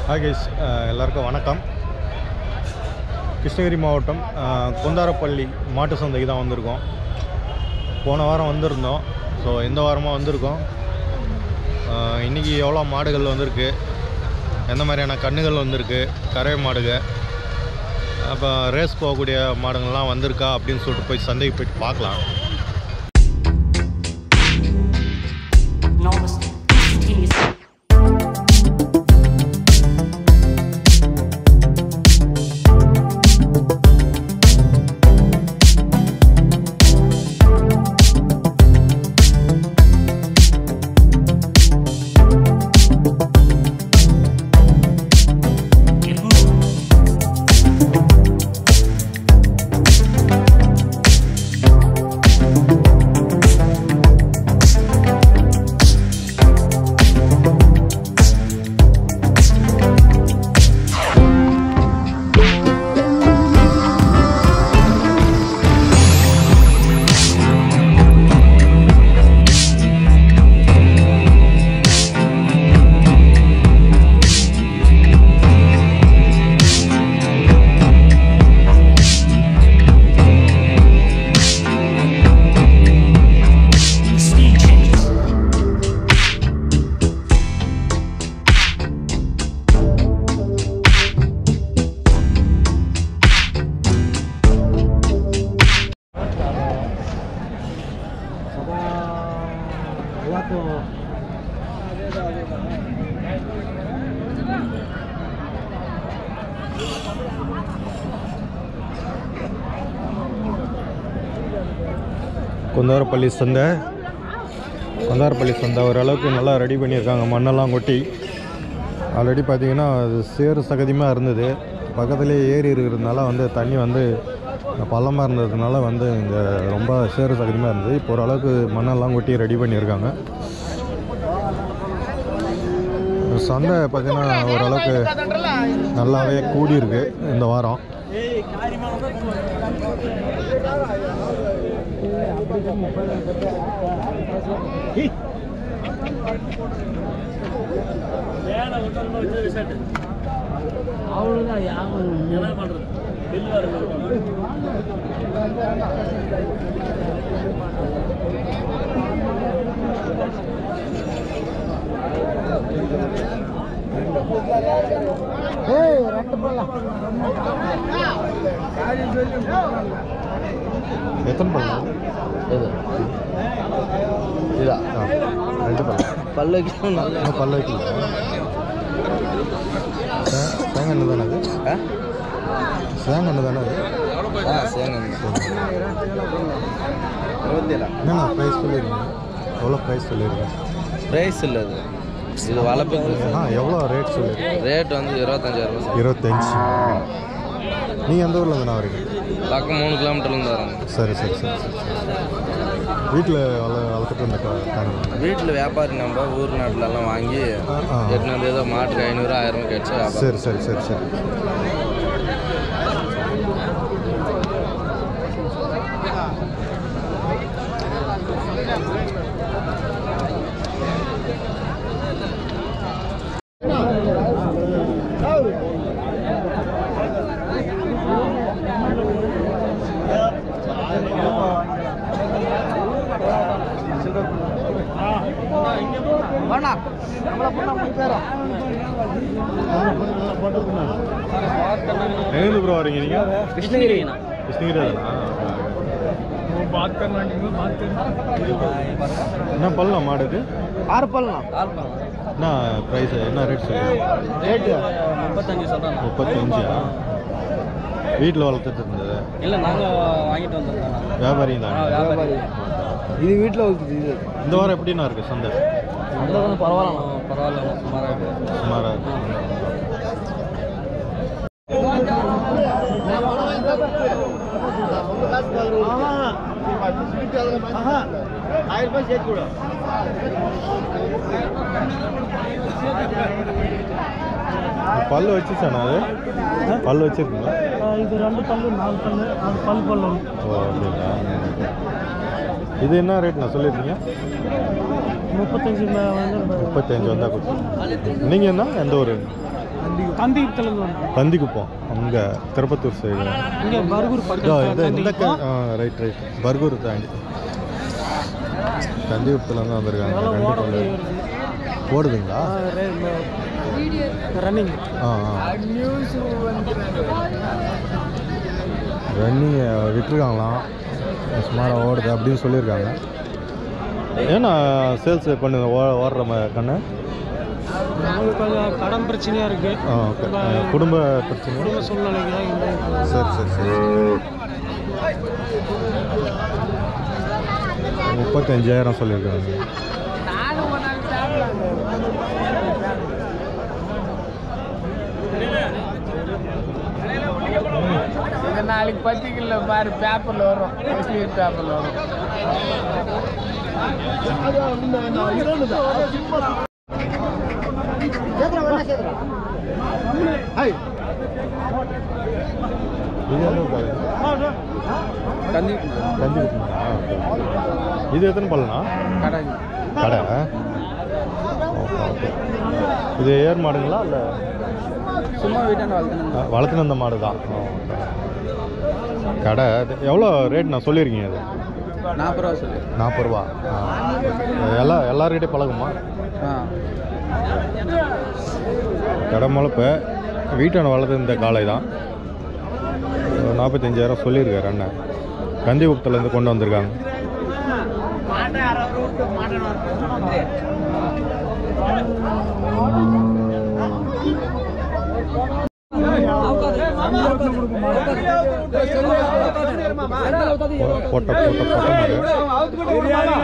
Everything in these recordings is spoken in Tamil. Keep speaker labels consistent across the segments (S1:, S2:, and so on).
S1: ஹாய் கைஸ் எல்லாருக்கும் வணக்கம் கிருஷ்ணகிரி மாவட்டம் அஹ், குந்தாரப்பள்ளி மாட்டு சந்தைக்கு தான் வந்திருக்கோம் போன வாரம் வந்திருந்தோம் ஸோ இந்த வாரமாக வந்திருக்கோம் அஹ், இன்னைக்கு எவ்வளோ மாடுகள் வந்திருக்கு எந்த மாதிரியான கண்ணுகள் வந்திருக்கு கறவை மாடுக அப்போ ரேஸ் போகக்கூடிய மாடுங்கள்லாம் வந்திருக்கா அப்படின்னு சொல்லிட்டு போய் சந்தைக்கு போயிட்டு பார்க்கலாம்
S2: enormous instantaneous Get moving. Speed changes.
S1: Kundarapalli சந்தை குந்தாரப்பள்ளி சந்தை ஓரளவுக்கு நல்லா ரெடி பண்ணியிருக்காங்க மண்ணெல்லாம் கொட்டி ஆல்ரெடி பார்த்தீங்கன்னா அது சேறு சகதியமாக இருந்தது பக்கத்துலேயே ஏரி இருக்கிறதுனால வந்து தண்ணி வந்து பள்ளமாக இருந்ததுனால வந்து இங்கே ரொம்ப சேறு சகதியமாக இருந்தது இப்போ ஓரளவுக்கு மண்ணெல்லாம் கொட்டி ரெடி பண்ணியிருக்காங்க சந்தை பார்த்தீங்கன்னா ஓரளவுக்கு நல்லாவே கூடியிருக்கு இந்த வாரம் எத்தனை பழம்
S3: இது இதா
S1: ஆ ரெண்டு பழம்
S3: பல்லுக்கு நல்ல
S1: இன்னும் பல்ல வைக்கல தே- தேங்காய் எண்ணெய் தானே அது
S3: ஆ?
S1: தேங்காய் எண்ணெய் தானே அது
S3: ஆ சேங்க இருபத்தேழா
S1: என்னண்ணா ப்ரைஸ் சொல்லியிருக்கீங்க எவ்வளோ ப்ரைஸ் சொல்லியிருக்கேன்
S3: ப்ரைஸ் இல்லை இது இது வளர்ப்புக்கு
S1: ஆ எவ்வளோ ரேட் சொல்லியிருக்கேன்
S3: ரேட் வந்து இருபத்தஞ்சாயிரம் ரூபாய்
S1: இருபத்தஞ்சி நீங்கள் எந்த ஊரில் தானே வரீங்க
S3: பக்கம் மூணு கிலோமீட்டர்லேருந்து வராங்க
S1: சரி சரி சரி சரி வீட்டில் வள வளர்த்துட்டு இருந்த கா- காரணம்
S3: வீட்டில் வியாபாரி நம்ம ஊர் நாட்டிலலாம் வாங்கி
S1: ஆ ஆ
S3: எட்டுனு வந்து ஏதோ மாட்டுக்கு ஐநூறு ஆயிரம் கிடைச்சு வியாபாரம்
S1: சரி சரி சரி சரி எங்கேருந்து ப்ரோ வரீங்க நீங்கள்
S3: கிருஷ்ணகிரி
S1: கிருஷ்ணகிரி தானா என்ன பண்ணலாம் மாடுக்கு
S3: ஆறு பல்லாம்
S1: என்ன ப்ரைஸ் என்ன ரேட் சொல்லுங்க
S3: ரேட்டு முப்பத்தஞ்சு சொல்கிறேன்
S1: முப்பத்தஞ்சா வீட்டில் வளர்த்துட்டு இருந்தது
S3: இல்லை நாங்கள் வாங்கிட்டு வந்திருக்கோம்
S1: வியாபாரி தான்
S3: வியாபாரி இது வீட்டில் வளர்த்துது இது
S1: இந்த வாரம் எப்படிண்ணா இருக்கு சந்தை
S3: அந்த கொஞ்சம் பரவாயில்ல பரவாயில்ல சுமாராக இருக்குது
S1: சுமாராக இருக்கு பல்லு வச்சுச்சாண்ணா அது பல்லு வச்சிருக்கீங்களா
S4: இது ரெண்டு பல்லு நாலு பல்லு அது பல் பல்லு
S1: ஓ அப்படிங்களா இது என்ன ரேட் நான் சொல்லியிருக்கீங்க
S4: முப்பத்தஞ்சு மே- வந்து
S1: முப்பத்தஞ்சு வந்தால் கொடுத்து நீங்கள் என்ன எந்த ஊர்
S4: தந்திகிட்டலேருந்து வந்து
S1: கந்திக்குப்பம் அங்கே திருப்பத்தூர் சைடு
S4: இங்கே பர்கூர்
S1: இதோ
S4: பக்கத்தில்
S1: இந்த இந்த ரைட் ரைட் பர்கூர் தாண்டி கந்திகுப்பத்துலேருந்து வந்திருக்காங்க ரெண்டு பல்லு ஓடுதுங்களா
S4: ரன்னிங்
S1: ஆ ஆ ரன்னிங் விட்டுருக்காங்களாம் சுமாராக ஓடுது அப்படின்னு சொல்லியிருக்காங்க ஏன்னா சேல்ஸ் பண்ணு ஓ ஓடுற ம- கண்ணு
S4: நமக்கு கொஞ்சம் கடன் பிரச்சனையாக இருக்குது
S1: ஆ ஓகே குடும்ப பிரச்சனை
S4: குடும்ப சூழ்நிலைக்கு தான் இந்த
S1: சரி சரி சரி முப்பத்தஞ்சாயிரம் சொல்லியிருக்காங்க
S5: நாளைக்கு பத்திரிக்கையில் பாரு பேப்பரில் வரும் முஸ்லீம் பேப்பரில் வரும்
S1: இது எந்த ஊரு?
S3: கந்தி
S1: கஞ்சிபுரத்துங்களா? இது எத்தனை பல்லுண்ணா
S3: கடை
S1: கடை ஓகே ஓகே இது ஏர் மாடுங்களா இல்லை
S3: சும்மா வீட்டாண்ட வளர்த்துனேன்
S1: வளர்த்துன அந்த மாடு தான் கடை இது எவ்வளோ ரேட் நான் சொல்லியிருக்கீங்க அது
S3: நாற்பது ரூபா சொல்லு
S1: நாற்பது ரூபா ஆ. எல்லா எல்லார்கிட்டையும் பழகுமா
S3: ஆ
S1: கடை முளைப்பு வீட்டான வளர்த்து இந்த காளை தான் ஒரு நாற்பத்தஞ்சாயிரம் சொல்லியிருக்காரு அண்ணன் கந்திகுப்திலேருந்து கொண்டு வந்திருக்காங்க பொ- பொட்டை பொட்டை பொட்டை மாடு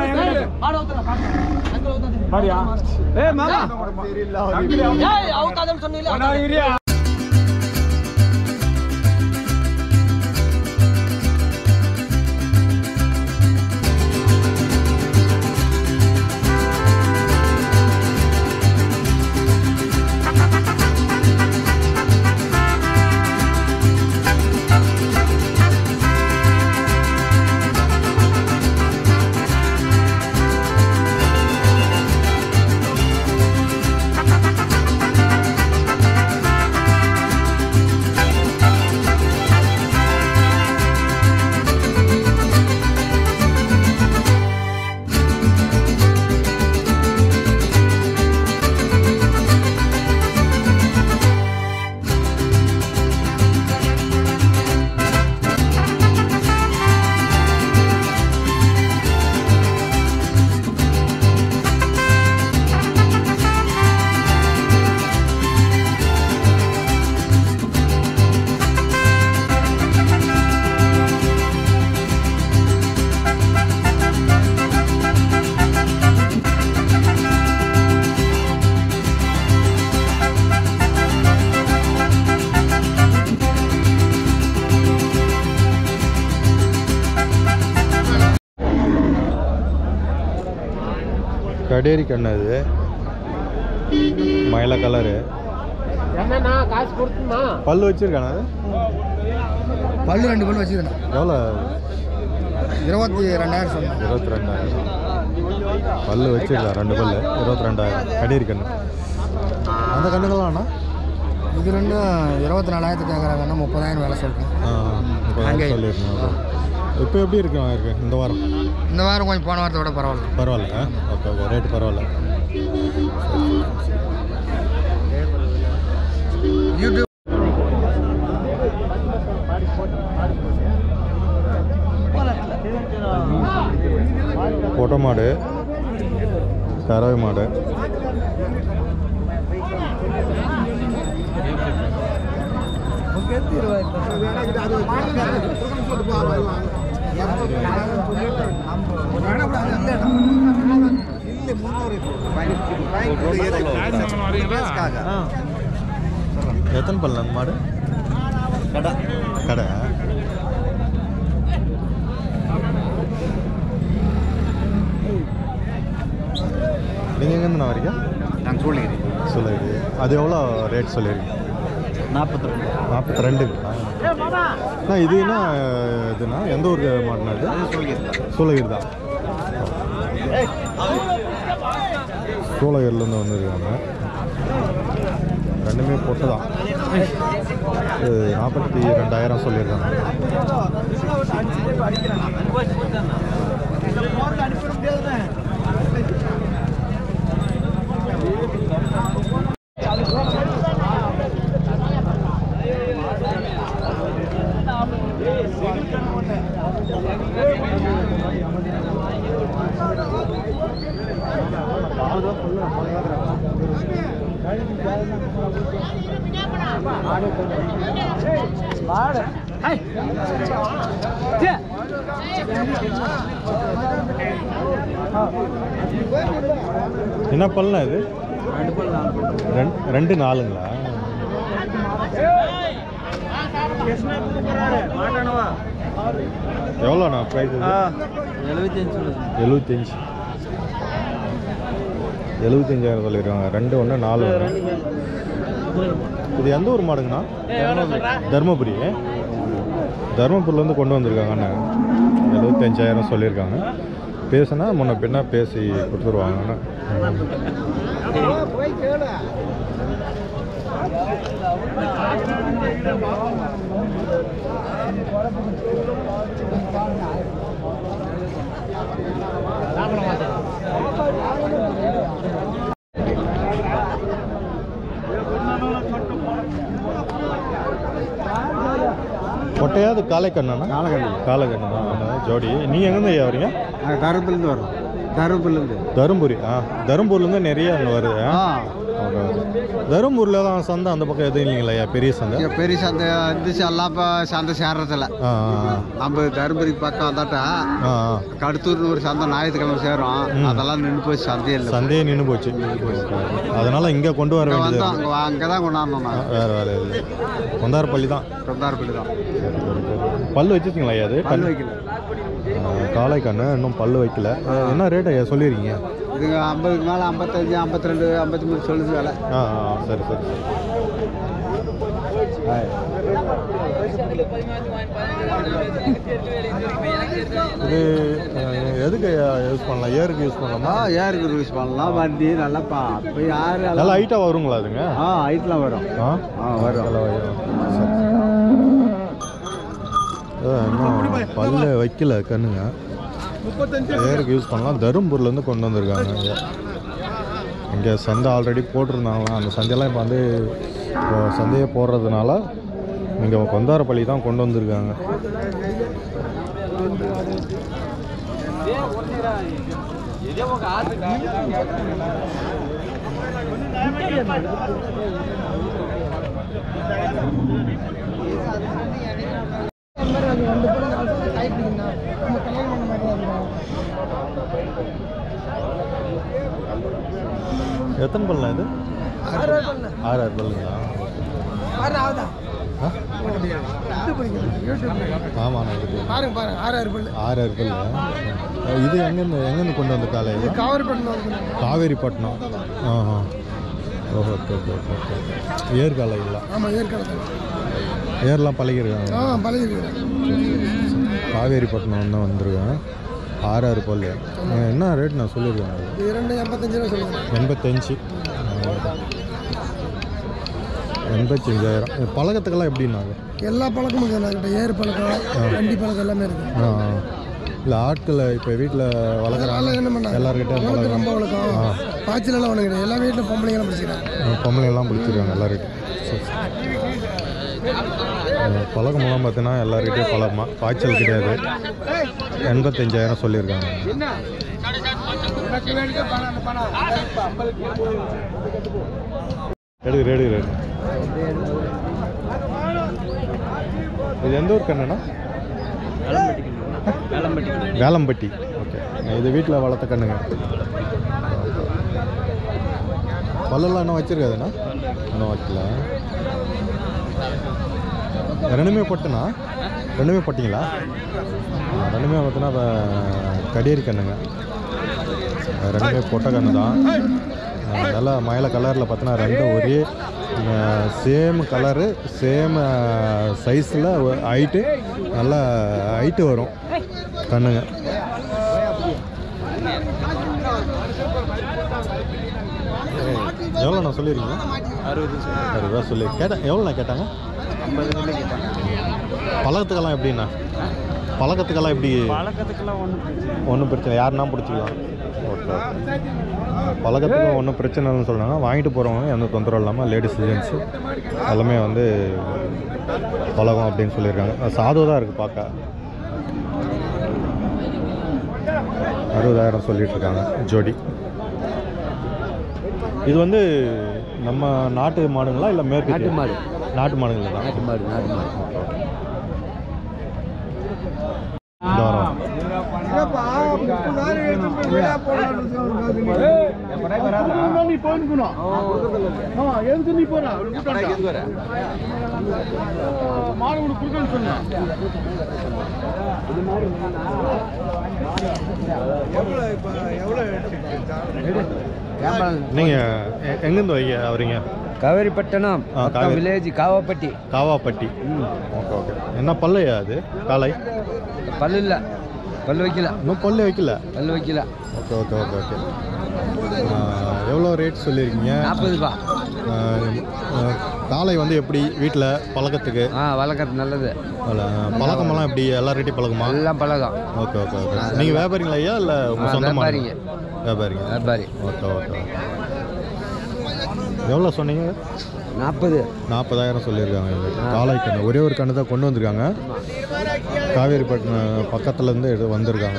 S1: கடேரி கண்ணு அது மயில கலரு
S5: என்னண்ணா காசு கொடுத்துமா
S1: பல்லு வச்சிருக்கானே அது
S6: பல்லு ரெண்டு பல்லு வச்சுக்கணும்
S1: எவ்வளோ
S6: இருபத்தி ரெண்டாயிரம் சொன்னேன்
S1: இருபத்தி ரெண்டாயிரம் பல்லு வச்சிருக்கா ரெண்டு பல்லு இருபத்தி ரெண்டாயிரம் கடேரி கண்ணு அந்த கண்ணுகள்லாம்ண்ணா
S6: இது ரெண்டும் இருபத்தி நாலாயிரத்து கேட்குறாங்கன்னா முப்பதாயிரம் வேலை சொல்கிறேன் அங்கே.
S1: சொல்லியிருக்கேன் இப்போ எப்படி இருக்கு இருக்கு இந்த வாரம்
S6: இந்த வாரம் கொஞ்சம் போன வாரத்தை விட பரவாயில்ல
S1: பரவாயில்ல ஓகே ஓகே ரேட்டு பரவாயில்ல
S6: யூடியூப்
S1: பொட்டை மாடு கறவை மாடு எத்தனை பல்லு அந்த மாடு கடை கடை நீங்கள் எங்கேருந்து வரீங்க
S6: நான் சூழ்நிலை
S1: சொல்லுங்க அது எவ்வளோ ரேட் சொல்லியிருக்கீங்க
S6: நாற்பத்தி ரெண்டு
S1: நாற்பத்தி ரெண்டுங்களா அண்ணா இது என்ன இதுனா எந்த ஊருக்கு மாட்டினா இது சூளகிரி தான் சூளகிரிலேருந்து வந்திருக்காங்க ரெண்டுமே பொட்டு தான் இது நாற்பத்தி ரெண்டாயிரம் சொல்லியிருக்காங்க என்ன பல்லுண்ணா இது ரெண்டு ரெண்டு நாலுங்களா எவ்வளோண்ணா ப்ரைஸ்
S3: எழுபத்தஞ்சு சொல்லுங்க
S1: எழுபத்தஞ்சி எழுபத்தஞ்சாயிரம் சொல்லியிருக்காங்க ரெண்டு ஒன்று நாலு ஒன்று இது எந்த ஊர் மாடுங்கண்ணா தருமபுரி தருமபுரிலேருந்து கொண்டு வந்திருக்காங்க அண்ணன் எழுபத்தஞ்சாயிரம் சொல்லியிருக்காங்க பேசுனா முன்ன பின்ன பேசி கொடுத்துருவாங்கண்ணா கொட்டையாவது காலைக்கண்ணா காலைக்கண்ணு காலைக்கண்ணு தான் ஜோடி நீங்கள் எங்கேருந்து ஐயா வரீங்க
S3: தருப்புலேருந்து வரும் தருப்புலேருந்து
S1: தருமபுரி ஆ தருமபுரிலேருந்து நிறைய அங்கே வருது
S3: ஆ
S1: ஓகே ஓகே தருமபுரியில் தான் சந்தை அந்த பக்கம் எதுவும் இல்லைங்களா ஐயா பெரிய சந்தை
S3: இங்க பெரிய சந்தை இருந்துச்சு எல்லாம் இப்போ சந்தை சேர்றதில்ல
S1: ஆ ஆ,
S3: நம்ம தருமபுரி பக்கம் வந்தாட்டா
S1: ஆ ஆ
S3: கடத்தூர்னு ஒரு சந்தை ஞாயிற்றுக்கிழமை சேரும் அதெல்லாம் நின்று போச்சு சந்தையே இல்லை
S1: சந்தையே நின்று போச்சு அதனால இங்கே கொண்டு வர
S3: இங்கே
S1: வேண்டியது
S3: வந்தோம் அங்கே அங்கே தான் கொண்டாடணும்
S1: ஆ,
S3: நான்
S1: வேறு வேறு இல்லை கொந்தாரப்பள்ளி தான்
S3: கொந்தாரப்பள்ளி தான்
S1: சரி, சரி, சரி. பல்லு வச்சுருக்கீங்களா ஐயா அது
S3: பல் வைக்கல
S1: காளை கண்ணு இன்னும் பல்லு வைக்கல என்ன ரேட் ஐயா சொல்லியிருக்கீங்க
S3: இதுங்க ஐம்பதுக்கு மேலே ஐம்பத்தஞ்சு ஐம்பத்தி ரெண்டு ஐம்பத்தி மூணு சொல்லுது வேலை
S1: ஆ ஆ சரி சரி சரி இது அஹ், எதுக்கு யூஸ் பண்ணலாம் ஏருக்கு யூஸ்
S3: ஆ
S1: பண்ணலாமா
S3: ஏருக்கு யூஸ் பண்ணலாம் வண்டி நல்லா பா இப்போ யார்
S1: நல்லா ஹைட்டாக வருங்களா அதுங்க
S3: ஆ ஹைட்லாம் வரும்
S1: ஆ
S3: ஆ வரும்
S1: நல்லா வரும். சரி, சரி. அதான் இன்னும் பல்லு வைக்கல கண்ணுங்க ஏருக்கு யூஸ் பண்ணலாம் தருமபுரிலேருந்து கொண்டு வந்திருக்காங்க இங்கே இங்கே சந்தை ஆல்ரெடி போட்டிருந்தாங்களாம் அந்த சந்தையெல்லாம் இப்போ வந்து இப்போ சந்தையை போடுறதுனால இங்கே கொந்தாரப்பள்ளி தான் கொண்டு வந்திருக்காங்க எத்தனை பல்லா இது ஆறாறு பல்லுங்களா ஆ? ஆமாண்ணா இது
S6: பாருங்க பாருங்க ஆறாயிரம் ரூபாய்
S1: ஆறாறு பல்லு இது எங்கேருந்து எங்கேருந்து கொண்டு வந்த காலை இது
S6: காவிரிப்பட்டினம் வந்து
S1: காவேரிப்பட்டினம் ஆஹா ஓஹோ ஓகே ஓகே ஓகே ஓகே ஏற்காலை இல்லை
S6: ஆமாம் ஏற்காடு
S1: ஏர்லாம் பழகிருக்காங்க
S6: ஆ பழகிருக்கிறேன்
S1: காவேரிப்பட்டினம் தான் வந்திருக்கேன் ஆறாறு பல்லு அஹ் என்ன ரேட் நான் சொல்லியிருக்கேன் அது
S6: இது இரண்டு எண்பத்தஞ்சு ரூபா சொல்லுங்கள்
S1: எண்பத்தஞ்சு எண்பத்தஞ்சாயிரம் இது பழக்கத்துக்கெல்லாம் எப்படின்னாங்க
S6: எல்லா பழக்கமும் இருக்குது என்கிட்ட ஏறு பழக்கம் வண்டி பழக்கம் எல்லாமே இருக்குது
S1: ஆ இல்லை ஆட்களை இப்போ வீட்டில் வளர்க்குறாங்க
S6: அதெல்லாம் என்ன பண்ணாங்க
S1: எல்லாருக்கிட்ட
S6: வளர்த்து ரொம்ப
S1: பழக்கம்
S6: வளர்க்கும்
S1: ஆ.
S6: பாய்ச்சல் எல்லாம் ஒன்று கிடையாது எல்லா வீட்டிலும் பொம்பளைங்களாம் பிடிச்சிக்கிறாங்க
S1: பொம்பளை எல்லாம் பிடிச்சிருக்காங்க எல்லாருக்கிட்டையும் சரி, சரி. அஹ் பழக்கமெல்லாம் பார்த்தீங்கன்னா எல்லாருக்கிட்டையும் பழக்கமா பாய்ச்சல் கிடையாது எண்பத்தஞ்சாயிரம் சொல்லியிருக்காங்க எடு ரெடி ரெடி இது எந்த ஊர் கண்ணுண்ணா வேலம்பட்டி ஓகே இது வீட்டில் வளர்த்த கண்ணுங்க பல்லெல்லாம் இன்னும் வச்சிருக்காதுண்ணா இன்னும் வைக்கல ரெண்டுமே பொட்டுண்ணா ரெண்டுமே பொட்டிங்களா ஆ, ரெண்டுமே பார்த்தீங்கன்னா இப்போ கடியரி கண்ணுங்க அது ரெண்டுமே பொட்டை கண்ணு தான் ஆ, நல்லா மயில கலரில் பார்த்தீங்கன்னா ரெண்டும் ஒரே சேம் கலரு சேம் சைஸில் ஹைட்டு நல்லா ஹைட்டு வரும் கண்ணுங்க எவ்வளோ நான் சொல்லியிருக்கீங்க
S3: அறுபது
S1: அறுபது ரூபா சொல்லி கேட்டேன் எவ்வளோண்ணா கேட்டாங்க
S3: ஐம்பது கிலோ கேட்டாங்க
S1: பழக்கத்துக்கெல்லாம் எப்படிண்ணா பழக்கத்துக்கெல்லாம் எப்படி
S3: பழக்கத்துக்கெல்லாம் ஒன்றும் பிரச்சனை
S1: ஒன்றும் பிரச்சனை யாருன்னா பிடிச்சிக்கலாம் ஓகே ஓகே பழக்கத்துக்கு ஒன்றும் பிரச்சனை இல்லைன்னு சொல்கிறாங்க வாங்கிட்டு போகிறவங்க எந்த தொந்தரவும் இல்லாமல் லேடிஸ் ஜென்ஸு எல்லாமே வந்து பழகம் அப்படின்னு சொல்லியிருக்காங்க சாது தான் இருக்குது பார்க்க அறுபதாயிரம் சொல்லிட்டு இருக்காங்க ஜோடி இது வந்து நம்ம நாட்டு மாடுங்களா இல்லை மேற்கு
S3: நாட்டு மாடு.
S1: நாட்டு மாடுங்களா
S3: நாட்டு மாடு நாட்டு மாடு
S1: இந்த வாரம் நீங்கள் எங்கேருந்து வைங்க வரீங்க
S3: காவேரிப்பட்டினம்
S1: ஆ, Kaveri.
S3: Village Kavapatti
S1: Kavapatti okay okay என்ன பல்லையா அது காலை
S3: பல்லு இல்லை பல்லு வைக்கல
S1: இன்னும் பல்லு வைக்கல
S3: பல்லு வைக்கல
S1: ஓகே ஓகே ஓகே ஓகே எவ்வளோ ரேட் சொல்லியிருக்கீங்க
S3: நாற்பது ரூபா
S1: ஆ, ஆ, காலை வந்து எப்படி வீட்டில் பழக்கத்துக்கு
S3: ஆ வளர்க்குறது நல்லது
S1: அதில் பழக்கமெல்லாம் எப்படி எல்லா ரேட்டையும் பழக்கமா
S3: எல்லாம் பழகம்
S1: ஓகே ஓகே ஓகே நீங்கள் வியாபாரிங்களா ஐயா இல்லை உங்கள்
S3: ஆ,
S1: சொந்த
S3: வியாபாரிங்க.
S1: வியாபாரிங்க
S3: வியாபாரி
S1: ஓகே ஓகே ஓகே எவ்வளோ சொன்னீங்க
S3: நாற்பது
S1: நாற்பதாயிரம் சொல்லியிருக்காங்க இது காளை கண்ணு ஒரே ஒரு கண்ணு தான் கொண்டு வந்திருக்காங்க காவேரிப்பட்டினம் பக்கத்துலேருந்து எடு வந்திருக்காங்க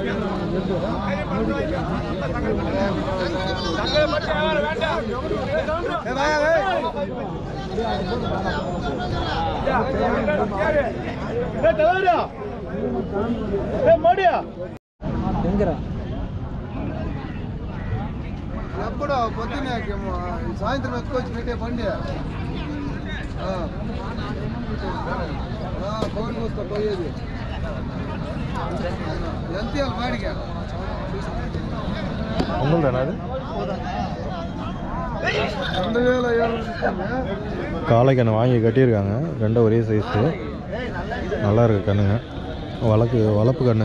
S3: எங்கடா
S6: ఎప్పుడో పొద్దున్నే సాయంత్రం ఎత్తుకొచ్చి పెట్టే బండి పవన్ వస్తా పోయేది ఎంత ఇవ్వాలి బాడిగా
S1: உங்களுதானே அது
S6: రెండు వేల ఏడు
S1: காளை கண்ணு வாங்கி கட்டியிருக்காங்க ரெண்டும் ஒரே சைஸு நல்லா இருக்கு கண்ணுங்க வளர்க்கு வளர்ப்பு கண்ணு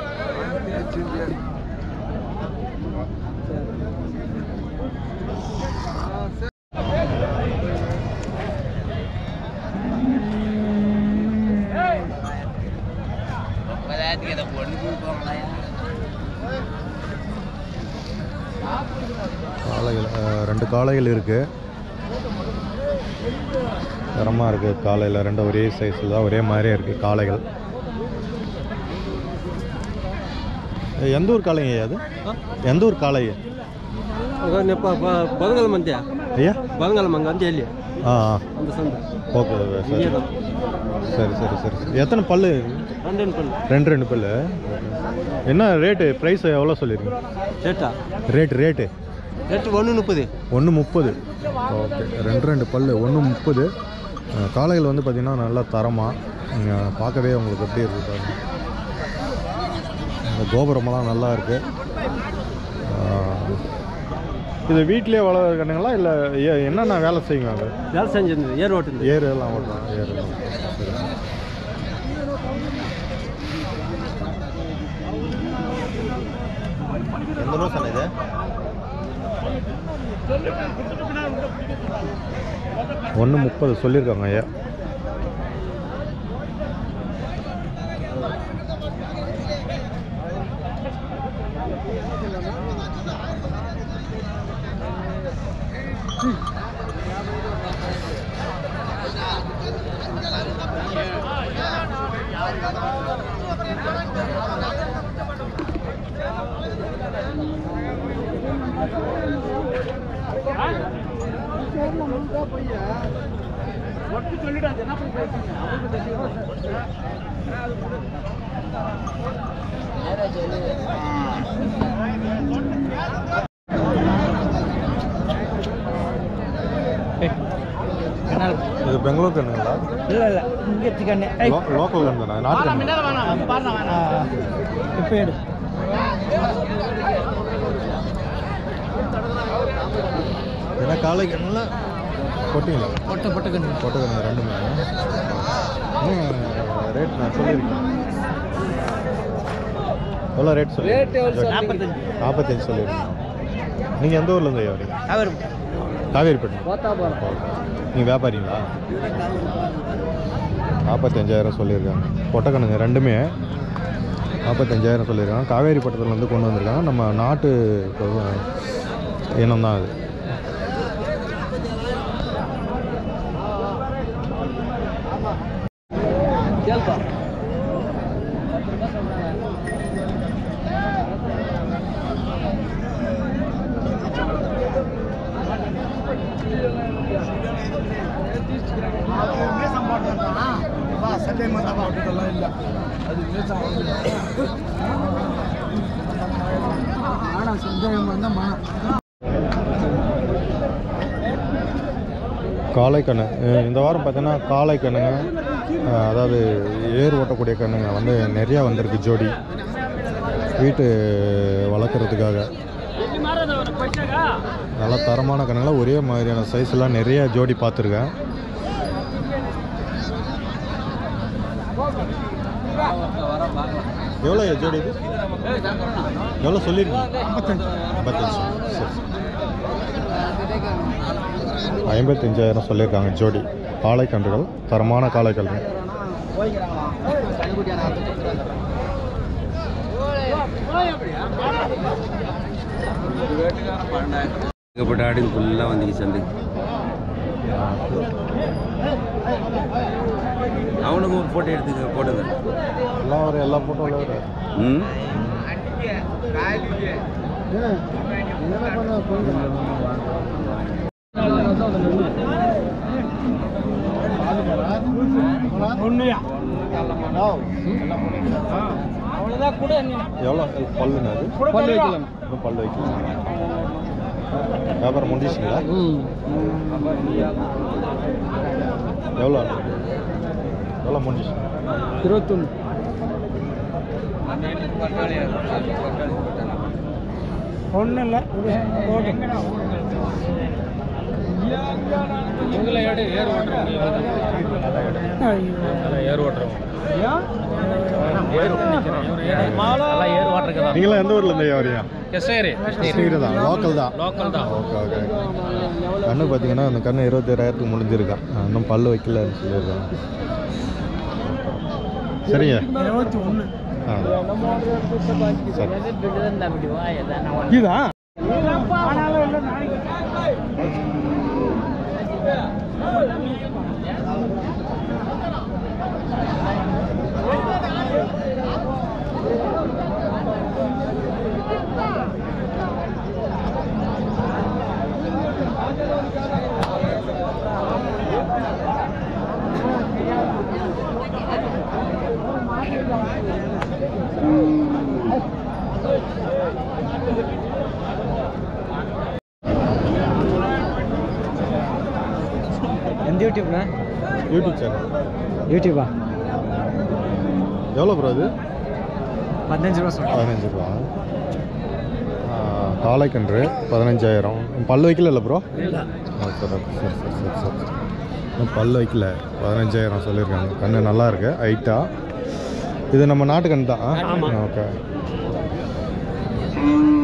S1: காளைகள் அஹ், ரெண்டு காளைகள் இருக்குது தரமாக இருக்குது காலையில் ரெண்டும் ஒரே சைஸில் தான் ஒரே மாதிரியே இருக்குது காளைகள் ஏய், எந்த ஊர் காளைங்க ஐயா அது எந்த ஊர் காளை
S3: ಬದಗಲ್ ಮಂತ್ಯ
S1: ஐயா
S3: ಬದಗಲ್ ಮಂಗ ಅಂತ ಹೇಳಿ
S1: ஆ ஆ
S3: ಒಂದು ಸಂದ
S1: ஓகே ஓகே சரி சரி சரி சரி சரி எத்தனை பல்லு
S3: ரெண்டு பல்லு
S1: ரெண்டு ரெண்டு பல்லு என்ன ரேட்டு ப்ரைஸ் எவ்வளோ சொல்லியிருக்கீங்க
S3: ரேட்டா
S1: ரேட்டு ரேட்டு
S3: ரேட்டு ஒன்று முப்பது
S1: ஒன்று முப்பது ஓகே ரெண்டு ரெண்டு பல்லு ஒன்று முப்பது அஹ், காளைகள் வந்து பார்த்திங்கன்னா நல்லா தரமாக பார்க்கவே உங்களுக்கு எப்படி இருக்குது பாருங்க இந்த கோபுரமெல்லாம் நல்லா இருக்குது இது வீட்டிலே வளர்க்குற கண்ணுங்களா இல்லை என்னென்ன வேலை செய்யுங்க அது
S3: வேலை செஞ்சிருந்தது ஏர் ஓட்டுது
S1: ஏறு எல்லாம் ஓட்டலாம் ஏறு எல்லாம் சரி எந்த ரோஸ் இது ஒன்று முப்பது சொல்லியிருக்காங்க ஐயா இது பெங்களூர் கண்ணுங்களா
S3: இல்லை இல்லை இங்கே சிக்கண்ணே
S1: லோ- லோக்கல் கண்ணு தானே நாட்டு கண்ணு
S3: இப்போ எடு
S1: ஏன்னா காலை கண்ணில் கொட்டிங்களா
S3: பொட்டை பொட்டை கண்ணு
S1: கொட்டை கண்ணு ரெண்டுமே இன்னும் ரேட் நான் சொல்லியிருக்கேன் எவ்வளோ ரேட் சொல்லி
S3: நாற்பத்தஞ்சு
S1: நாற்பத்தஞ்சு சொல்லியிருக்கேன் நீங்கள் எந்த ஊர்லேருந்து ஐயா வரீங்க
S3: அவர்
S1: காவேரிப்பட்டினம்
S3: கோத்தாபுரம்
S1: நீங்கள் வியாபாரிங்களா நாற்பத்தஞ்சாயிரம் சொல்லியிருக்காங்க பொட்டக்கணுங்க ரெண்டுமே நாற்பத்தஞ்சாயிரம் சொல்லியிருக்காங்க காவேரி பட்டத்துலேருந்து கொண்டு வந்திருக்காங்க நம்ம நாட்டு இனம் தான் அது
S3: கேள்ப்பா
S1: காளை கண்ணு அஹ் இந்த வாரம் பார்த்தீங்கன்னா காளை கண்ணுங்க அஹ் அதாவது ஏர் ஓட்டக்கூடிய கண்ணுங்க வந்து நிறையா வந்திருக்கு ஜோடி வீட்டு வளர்க்குறதுக்காக நல்ல தரமான கண்ணுங்களா ஒரே மாதிரியான சைஸ்லாம் நிறைய ஜோடி பார்த்துருக்கேன் எவ்வளோ ஜோடி இது எவ்வளோ சொல்லியிருக்கீங்க ஐம்பத்தஞ்சு சரி சரி ஐம்பத்தஞ்சாயிரம் சொல்லியிருக்காங்க ஜோடி காளைக்கன்றுகள் தரமான காளைக்கன்று
S7: ஏகப்பட்ட ஆடுங்க ஃபுல்லாக வந்துச்சு சந்தைக்கு அவனுக்கு ஒரு ஃபோட்டோ எடுத்துக்க போடுங்க
S1: எல்லாம் ஒரு எல்லா ஃபோட்டோவில்
S7: ம்
S4: ஒன்றுயா
S1: எவ்வளோ பல்லுங்க அது
S3: பல்லு வைக்கலாம்
S1: இன்னும் பல்லு வைக்கலாம் வியாபாரம் முடிஞ்சிச்சிங்களா
S3: ம்
S1: எவ்வளோ எவ்வளோ முடிஞ்சிச்சு
S3: இருபத்தொன்று
S4: ஒன்றும் இல்லை போட்டும்
S1: நீங்களாம் எந்த ஊரில் இருந்து வரீங்க கிருஷ்ணகிரி தான் லோக்கல் தான் லோக்கல் தான் ஓகே ஓகே கண்ணு பார்த்தீங்கன்னா அந்த கண்ணு இருபத்தேழாயிரத்துக்கு முடிஞ்சிருக்கான் இன்னும் பல்லு வைக்கலன்னு சொல்லியிருக்காங்க சரிங்க
S4: இருபத்தி ஒன்று
S1: ஆ சரி
S4: இதா ஆனாலும் இல்லை நாளைக்கு
S3: எந்த யூடியூப்ண்ணா
S1: யூடியூப் சேனல்
S3: யூடியூபா
S1: எவ்வளோ ப்ரோ அது
S3: பதினஞ்சு ரூபா சொல்லுங்கள்
S1: பதினஞ்சு ரூபா ஆ, காளைக்கன்று பதினஞ்சாயிரம் பல்லு வைக்கல இல்லை ப்ரோ
S3: இல்லை
S1: ஆ, சரி சரி சரி சரி சரி இன்னும் பல்லு வைக்கல பதினஞ்சாயிரம் சொல்லியிருக்காங்க கண்ணு நல்லா இருக்கு ஹைட்டாக இது நம்ம நாட்டு கன்று தான் ஓகே